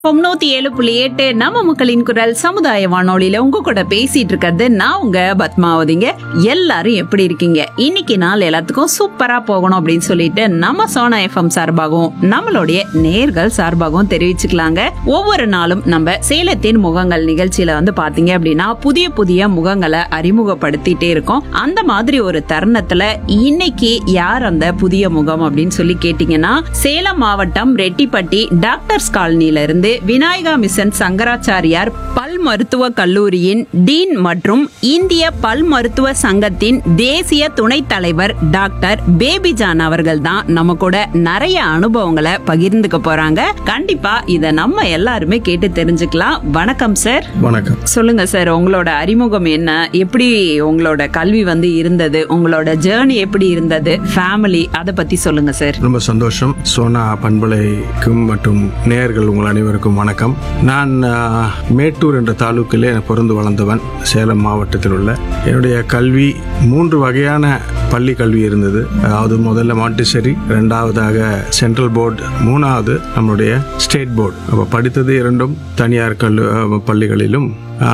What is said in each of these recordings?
தொண்ணூத்தி ஏழு புள்ளி எட்டு நம்ம மக்களின் குரல் சமுதாய வானொலியில உங்க கூட பேசிட்டு இருக்கிறது நான் உங்க பத்மாவதிங்க எல்லாரும் எப்படி இருக்கீங்க இன்னைக்கு நாள் எல்லாத்துக்கும் சூப்பரா போகணும் அப்படின்னு சொல்லிட்டு நம்ம சோனா எஃப்எம் சார்பாகவும் நம்மளுடைய நேர்கள் சார்பாகவும் தெரிவிச்சுக்கலாங்க ஒவ்வொரு நாளும் நம்ம சேலத்தின் முகங்கள் நிகழ்ச்சியில வந்து பாத்தீங்க அப்படின்னா புதிய புதிய முகங்களை அறிமுகப்படுத்திட்டே இருக்கோம் அந்த மாதிரி ஒரு தருணத்துல இன்னைக்கு யார் அந்த புதிய முகம் அப்படின்னு சொல்லி கேட்டீங்கன்னா சேலம் மாவட்டம் ரெட்டிப்பட்டி டாக்டர்ஸ் காலனில இருந்து விநாயகா மிஷன் சங்கராச்சாரியார் பல் மருத்துவ கல்லூரியின் டீன் மற்றும் இந்திய பல் மருத்துவ சங்கத்தின் தேசிய துணைத் தலைவர் டாக்டர் பேபிஜான் அவர்கள் தான் நம்ம கூட நிறைய அனுபவங்களை பகிர்ந்துக்க போறாங்க கண்டிப்பா இத நம்ம எல்லாருமே கேட்டு தெரிஞ்சுக்கலாம் வணக்கம் சார் வணக்கம் சொல்லுங்க சார் உங்களோட அறிமுகம் என்ன எப்படி உங்களோட கல்வி வந்து இருந்தது உங்களோட ஜேர்னி எப்படி இருந்தது ஃபேமிலி அதை பத்தி சொல்லுங்க சார் ரொம்ப சந்தோஷம் சோனா பண்பலைக்கும் மற்றும் நேயர்கள் உங்கள் அனைவருக்கும் வணக்கம் நான் ஆ, மேட்டூர் என்ற தாலுக்கிலே பிறந்து வளர்ந்தவன் சேலம் மாவட்டத்தில் உள்ள என்னுடைய கல்வி மூன்று வகையான பள்ளி கல்வி இருந்தது அதாவது முதல்ல மாண்டிசரி ரெண்டாவதாக சென்ட்ரல் போர்டு மூணாவது நம்மளுடைய ஸ்டேட் போர்டு அப்போ படித்தது இரண்டும் தனியார் கல்லு பள்ளிகளிலும்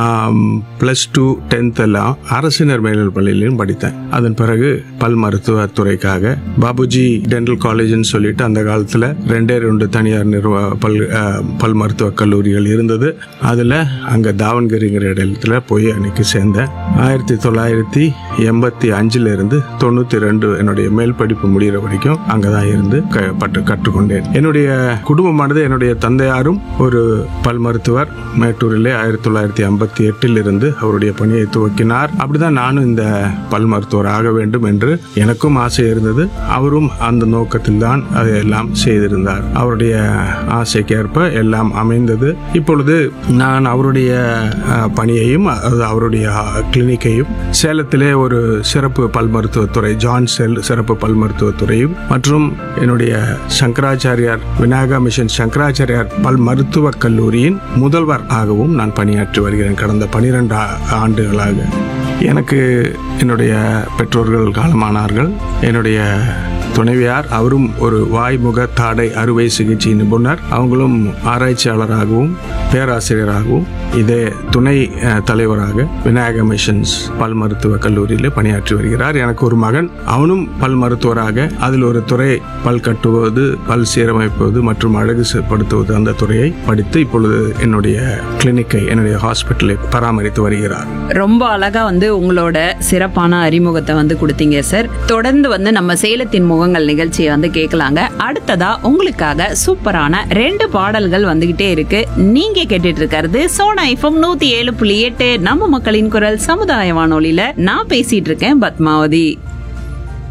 ப்ளஸ் டூ டென்த் எல்லாம் அரசினர் மேல்நிலைப் பள்ளியிலும் படித்தேன் அதன் பிறகு பல் மருத்துவ துறைக்காக பாபுஜி டென்டல் காலேஜ்னு சொல்லிட்டு அந்த காலத்தில் ரெண்டே ரெண்டு தனியார் நிறுவ பல் ஆஹ், பல் மருத்துவக் கல்லூரிகள் இருந்தது அதில் அங்கே தாவன்கிரிங்கிற இடத்துல போய் அன்னைக்கு சேர்ந்தேன் ஆயிரத்தி தொள்ளாயிரத்தி எண்பத்தி அஞ்சுல இருந்து தொண்ணூற்றி ரெண்டு என்னுடைய மேல் படிப்பு முடிகிற வரைக்கும் அங்கே தான் இருந்து க- பட்டு கற்றுக்கொண்டேன் என்னுடைய குடும்பமானது என்னுடைய தந்தையாரும் ஒரு பல் மருத்துவர் மேட்டூரிலே ஆயிரத்தி தொள்ளாயிரத்தி ஐம்பத்தி எட்டில் இருந்து அவருடைய பணியை துவக்கினார் அப்படிதான் நானும் இந்த பல் மருத்துவர் ஆக வேண்டும் என்று எனக்கும் ஆசை இருந்தது அவரும் அந்த நோக்கத்தில் தான் அதையெல்லாம் செய்திருந்தார் அவருடைய ஆசைக்கேற்ப எல்லாம் அமைந்தது இப்பொழுது நான் அவருடைய அஹ், பணியையும் அது அவருடைய கிளினிக்கையும் சேலத்திலே ஒரு சிறப்பு பல் மருத்துவத்துறை ஜான் செல் சிறப்பு பல் மருத்துவத்துறையும் மற்றும் என்னுடைய சங்கராச்சாரியார் விநாயகா மிஷன் சங்கராச்சாரியார் பல் மருத்துவக் கல்லூரியின் முதல்வர் ஆகவும் நான் பணியாற்றி வருகிறேன் கடந்த பனிரெண்டு ஆண்டுகளாக எனக்கு என்னுடைய பெற்றோர்கள் காலமானார்கள் என்னுடைய துணைவியார் அவரும் ஒரு வாய்முக தாடை அறுவை சிகிச்சை நிபுணர் அவங்களும் ஆராய்ச்சியாளராகவும் பேராசிரியராகவும் இதே துணை அஹ், தலைவராக விநாயக மிஷன்ஸ் பல் மருத்துவ கல்லூரியில் பணியாற்றி வருகிறார் எனக்கு ஒரு மகன் அவனும் பல் மருத்துவராக அதில் ஒரு துறை பல் கட்டுவது பல் சீரமைப்பது மற்றும் அழகுபடுத்துவது அந்த துறையை படித்து இப்பொழுது என்னுடைய கிளினிக்கை என்னுடைய ஹாஸ்பிட்டலை பராமரித்து வருகிறார் ரொம்ப அழகா வந்து உங்களோட சிறப்பான அறிமுகத்தை வந்து கொடுத்தீங்க சார் தொடர்ந்து வந்து நம்ம சேலத்தின் முகங்கள் நிகழ்ச்சியை வந்து கேட்கலாங்க அடுத்ததா உங்களுக்காக சூப்பரான ரெண்டு பாடல்கள் வந்துகிட்டே இருக்கு நீங்க கேட்டுட்டு இருக்கிறது சோனா ஐஃபம் நூத்தி ஏழு புள்ளி எட்டு நம்ம மக்களின் குரல் சமுதாய வானொலியில நான் பேசிட்டு இருக்கேன் பத்மாவதி